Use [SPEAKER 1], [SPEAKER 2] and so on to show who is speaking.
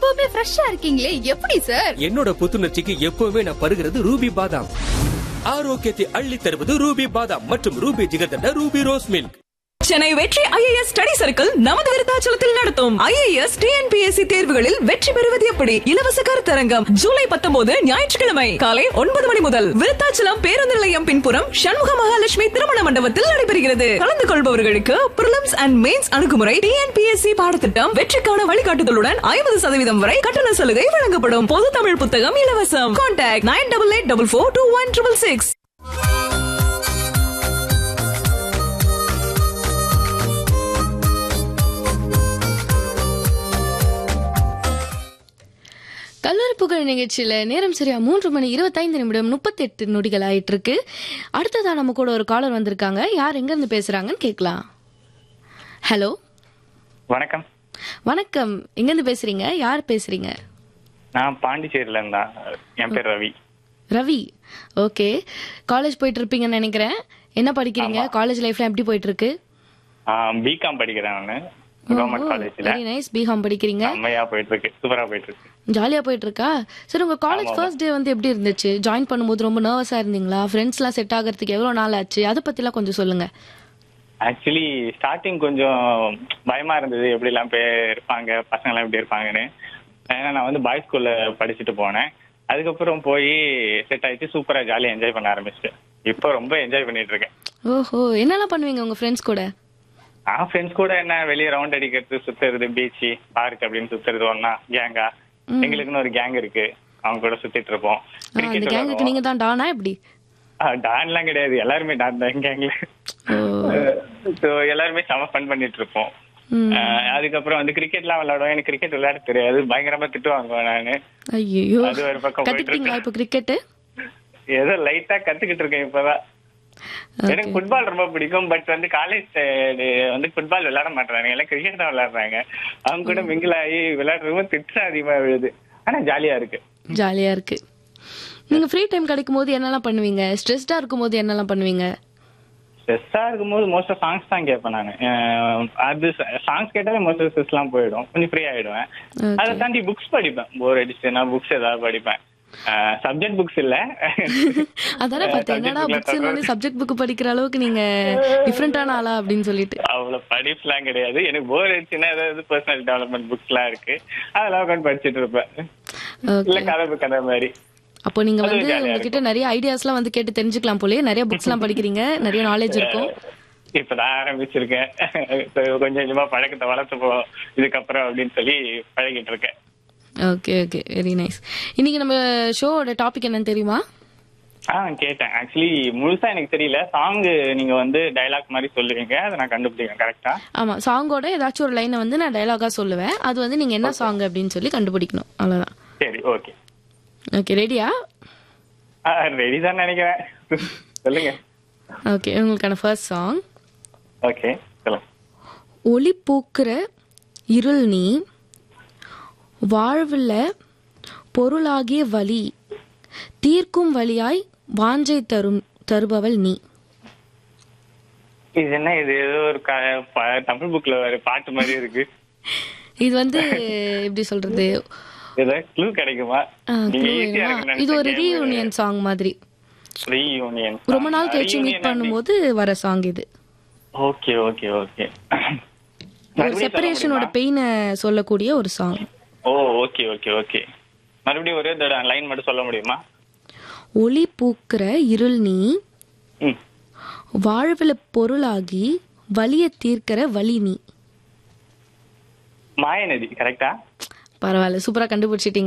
[SPEAKER 1] எப்பவுமே ஃப்ரெஷ்ஷா இருக்கீங்களே எப்படி சார்
[SPEAKER 2] என்னோட புத்துணர்ச்சிக்கு எப்பவுமே நான் பருகிறது ரூபி பாதாம் ஆரோக்கியத்தை அள்ளி தருவது ரூபி பாதாம் மற்றும் Ruby jigarthanda Ruby rose milk
[SPEAKER 3] Chennai Vetri IAS study circle நமது விருத்தாச்சலத்தில் நடத்தும் ஐஏஎஸ் டிஎன்பிஎஸ்சி தேர்வுகளில் வெற்றி பெறுவது எப்படி இலவச கருத்தரங்கம் ஜூலை பத்தொன்பது ஞாயிற்றுக்கிழமை காலை ஒன்பது மணி முதல் விருத்தாச்சலம் பேருந்து நிலையம் பின்புறம் சண்முக மகாலட்சுமி திருமண மண்டபத்தில் நடைபெறுகிறது கலந்து கொள்பவர்களுக்கு பிரிலிம்ஸ் அண்ட் மெயின்ஸ் அணுகுமுறை டிஎன்பிஎஸ்சி பாடத்திட்டம் வெற்றிக்கான வழிகாட்டுதலுடன் ஐம்பது சதவீதம் வரை கட்டண சலுகை வழங்கப்படும் பொது தமிழ் புத்தகம் இலவசம் contact nine double eight double four two one triple six
[SPEAKER 4] கல்லூரி புகழ் நிகழ்ச்சியில நேரம் சரியா மூன்று மணி இருபத்தைந்து நிமிடம் முப்பத்தெட்டு நொடிகள் ஆயிட்டு இருக்கு அடுத்ததா நம்ம கூட ஒரு காலர் வந்திருக்காங்க யார் எங்க இருந்து பேசுறாங்கன்னு கேட்கலாம் ஹலோ
[SPEAKER 5] வணக்கம்
[SPEAKER 4] வணக்கம் எங்க இருந்து பேசுறீங்க யார் பேசுறீங்க
[SPEAKER 5] நான் பாண்டிச்சேரியில இருந்தா என் பேர் ரவி
[SPEAKER 4] ரவி ஓகே காலேஜ் போயிட்டு இருப்பீங்கன்னு நினைக்கிறேன் என்ன படிக்கிறீங்க காலேஜ் லைஃப்ல எப்படி போயிட்டு இருக்கு
[SPEAKER 5] பிகாம் படிக்கிறேன் நானு கவர்மெண்ட் காலேஜ்ல
[SPEAKER 4] வெரி நைஸ் பிகாம் படிக்கிறீங்க
[SPEAKER 5] செம்மையா போயிட்டு இருக்கு சூப்பரா போயிட்டு இருக்கு
[SPEAKER 4] ஜாலியா போயிட்டு இருக்கா சரி உங்க காலேஜ் ஃபர்ஸ்ட் டே வந்து எப்படி இருந்துச்சு ஜாயின் பண்ணும்போது ரொம்ப நர்வஸா இருந்தீங்களா ஃப்ரெண்ட்ஸ் எல்லாம் செட் ஆகிறதுக்கு எவ்வளவு நாள் ஆச்சு அதை பத்திலாம் கொஞ்சம் சொல்லுங்க
[SPEAKER 5] ஆக்சுவலி ஸ்டார்டிங் கொஞ்சம் பயமா இருந்தது எப்படி எல்லாம் போய் இருப்பாங்க பசங்க எல்லாம் எப்படி இருப்பாங்கன்னு ஏன்னா நான் வந்து பாய்ஸ் ஸ்கூல்ல படிச்சுட்டு போனேன் அதுக்கப்புறம் போய் செட் ஆயிட்டு சூப்பரா ஜாலியா என்ஜாய் பண்ண ஆரம்பிச்சிட்டேன் இப்போ ரொம்ப என்ஜாய் பண்ணிட்டு இருக்கேன்
[SPEAKER 4] ஓஹோ என்னெல்லாம் பண்ணுவீங்க உங்க ஃப்ரெண்ட்ஸ் கூட
[SPEAKER 5] நான் ஃப்ரெண்ட்ஸ் கூட என்ன வெளியே ரவுண்ட் அடிக்கிறது சுத்துறது பீச் பார்க் அப்படின்னு சுத்துறது ஒன்னா கேங்கா எங்களுக்குன்னு ஒரு கேங் இருக்கு அவங்க கூட சுத்திட்டு இருப்போம்
[SPEAKER 4] ஆ, அந்த
[SPEAKER 5] கிரிக்கெட்
[SPEAKER 4] கேங்குக்கு நீங்க தான் டானா எப்படி
[SPEAKER 5] டான்லாம் கிடையாது எல்லாருமே டான் தான் கேங்ல ஸோ எல்லாருமே செம ஃபன் பண்ணிட்டு இருப்போம் அஹ் அதுக்கப்புறம் வந்து கிரிக்கெட்லாம் விளையாடுவோம் எனக்கு கிரிக்கெட் விளையாட தெரியாது பயங்கரமா திட்டுவாங்க நானு
[SPEAKER 4] ஐயோ
[SPEAKER 5] அது ஒரு பக்கம் போயிட்டு
[SPEAKER 4] கத்துக்கிட்டீங்களா இப்போ கிரிக்கெட்
[SPEAKER 5] ஏதோ லைட்டா கத்துக்கிட்டு இருக்கேன் இப்பதான் எனக்கு ஃபுட்பால் ரொம்ப பிடிக்கும் பட் வந்து காலேஜ் வந்து ஃபுட்பால் விளையாட மாட்டாங்க எல்லாம் கிரிக்கெட் தான் விளையாடுறாங்க அவங்க கூட மிங்கிள் ஆகி விளையாடுறவங்க திட்டு அதிகமா விழுது ஆனா ஜாலியா இருக்கு
[SPEAKER 4] ஜாலியா இருக்கு நீங்க ஃப்ரீ டைம் கிடைக்கும் போது என்னெல்லாம் பண்ணுவீங்க ஸ்ட்ரெஸ்டா இருக்கும் போது என்னெல்லாம் பண்ணுவீங்க
[SPEAKER 5] ஸ்ட்ரெஸ்ஸா இருக்கும்போது மோஸ்டா சாங்ஸ் தான் கேட்பேன் நான் அது சாங்ஸ் கேட்டாலே மோஸ்ட் ஸ்ட்ரெஸ் எல்லாம் போயிடும் கொஞ்சம் ஃப்ரீ ஆயிடுவேன் அதை தாண்டி புக்ஸ் படிப்பேன் போர் அடிச்சுன்னா புக்ஸ் ஏதாவது படிப்பேன் சப்ஜெக்ட் புக்ஸ் இல்ல
[SPEAKER 4] அதானே பார்த்தேன் என்னடா புக்ஸ் வந்து சப்ஜெக்ட் புக் படிக்கிற அளவுக்கு நீங்க டிஃப்ரெண்டான ஆளா அப்படின்னு சொல்லிட்டு
[SPEAKER 5] அவ்வளவு படிப்புலாம் கிடையாது எனக்கு போர் அடிச்சுன்னா ஏதாவது பர்சனல் டெவலப்மெண்ட் புக்ஸ் எல்லாம் இருக்கு அதெல்லாம் உட்காந்து படிச்சுட்டு இருப்பேன் இல்ல
[SPEAKER 4] ஓகே
[SPEAKER 5] கதை கதை மாதிரி
[SPEAKER 4] அப்போ நீங்க
[SPEAKER 5] அது
[SPEAKER 4] வந்து
[SPEAKER 5] ஜாலியா
[SPEAKER 4] உங்ககிட்ட நிறைய ஐடியாஸ்லாம் வந்து கேட்டு தெரிஞ்சுக்கலாம் போலயே நிறைய புக்ஸ் எல்லாம் படிக்கிறீங்க நிறைய நாலேஜ் இருக்கும்
[SPEAKER 5] இப்பதான் ஆரம்பிச்சிருக்கேன் So, கொஞ்சம் கொஞ்சமா பழக்கத்தை வளர்த்துப்போம் இதுக்கப்புறம் அப்படின்னு சொல்லி பழகிட்டு இருக்கேன்
[SPEAKER 4] ஓகே ஓகே வெரி நைஸ் இன்னைக்கு நம்ம ஷோவோட டாபிக் என்னன்னு தெரியுமா
[SPEAKER 5] ஆ கேட்டேன் ஆக்சுவலி முழுசா எனக்கு தெரியல சாங் நீங்க வந்து டயலாக் மாதிரி சொல்லுவீங்க அதை நான் கண்டுபிடிக்கிறேன் கரெக்டா
[SPEAKER 4] ஆமா சாங்கோட ஏதாச்சும் ஒரு லைனை வந்து நான் டயலாகா சொல்லுவேன் அது வந்து நீங்க என்ன சாங் அப்படின்னு சொல்லி கண்டுபிடிக்கணும் அவ்வளவுதான்
[SPEAKER 5] சரி ஓகே
[SPEAKER 4] ஓகே ரெடியா
[SPEAKER 5] ரெடி தான் நினைக்கிறேன் சொல்லுங்க
[SPEAKER 4] ஓகே உங்களுக்கான ஃபர்ஸ்ட் சாங்
[SPEAKER 5] ஓகே சொல்லுங்க
[SPEAKER 4] ஒளி பூக்குற இருள் நீ வாழ்வுல பொருளாகிய வழி தீர்க்கும் வழியாய் வாஞ்சை தரும் தருபவள் நீ
[SPEAKER 5] இது என்ன இது ஏதோ ஒரு க- ப- தமிழ் புக்ல வர பாட்டு மாதிரி இருக்கு
[SPEAKER 4] இது வந்து எப்படி சொல்றது
[SPEAKER 5] ஏதோ க்ளூ கிடைக்குமா
[SPEAKER 4] ஆ,
[SPEAKER 5] நீங்க
[SPEAKER 4] clue
[SPEAKER 5] easy ஆ
[SPEAKER 4] வேணுமா?
[SPEAKER 5] இருக்குன்னு
[SPEAKER 4] இது ஒரு
[SPEAKER 5] நினைச்சேன்.
[SPEAKER 4] ரீயூனியன் சாங் மாதிரி
[SPEAKER 5] Reunion
[SPEAKER 4] ரொம்ப நாள்
[SPEAKER 5] song.
[SPEAKER 4] கழிச்சு
[SPEAKER 5] Reunion
[SPEAKER 4] மீட் பண்ணும்போது வர சாங் இது
[SPEAKER 5] ஓகே ஓகே ஓகே
[SPEAKER 4] ஒரு செப்பரேஷனோட பெயினை சொல்லக்கூடிய ஒரு song
[SPEAKER 5] oh okay okay okay மறுபடியும் ஒரே தடவை லைன் மட்டும் சொல்ல முடியுமா
[SPEAKER 4] ஒளி பூக்குற இருள் நீ
[SPEAKER 5] ம்
[SPEAKER 4] வாழ்வுல பொருளாகி வலிய தீர்க்கிற வழி நீ
[SPEAKER 5] மாயநதி கரெக்டா
[SPEAKER 4] பரவாயில்ல சூப்பரா கண்டுபிடிச்சிட்டீங்க